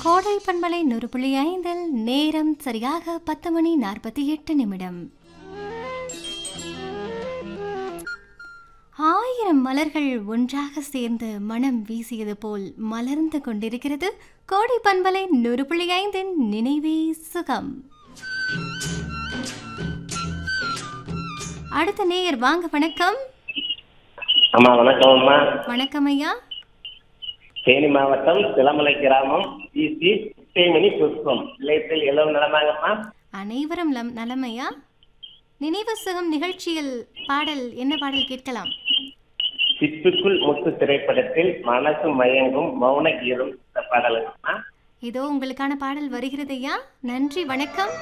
கோடை பண்பலை நூறு புள்ளி ஐந்தில் நேரம் சரியாக பத்து மணி நாற்பத்தி எட்டு நிமிடம் ஆயிரம் மலர்கள் ஒன்றாக சேர்ந்து மனம் வீசியது போல் மலர்ந்து கொண்டிருக்கிறது கோடை பண்பலை நூறு புள்ளி ஐந்தின் நினைவே சுகம் அடுத்த நேயர் வாங்க வணக்கம் அம்மா வணக்கம் அம்மா வணக்கம் ஐயா தேனி மாவட்டம் சிலமலை கிராமம் இசி தேமணி புஷ்பம் நிலையத்தில் எல்லோரும் நலமாங்கம்மா அனைவரும் லம் நலமையா நினைவு சுகம் நிகழ்ச்சியில் பாடல் என்ன பாடல் கேட்கலாம் சிப்புக்குள் முத்து திரைப்படத்தில் மனசு மயங்கும் மௌன கீதம் இந்த பாடலுங்கம்மா இதோ உங்களுக்கான பாடல் வருகிறது ஐயா நன்றி வணக்கம்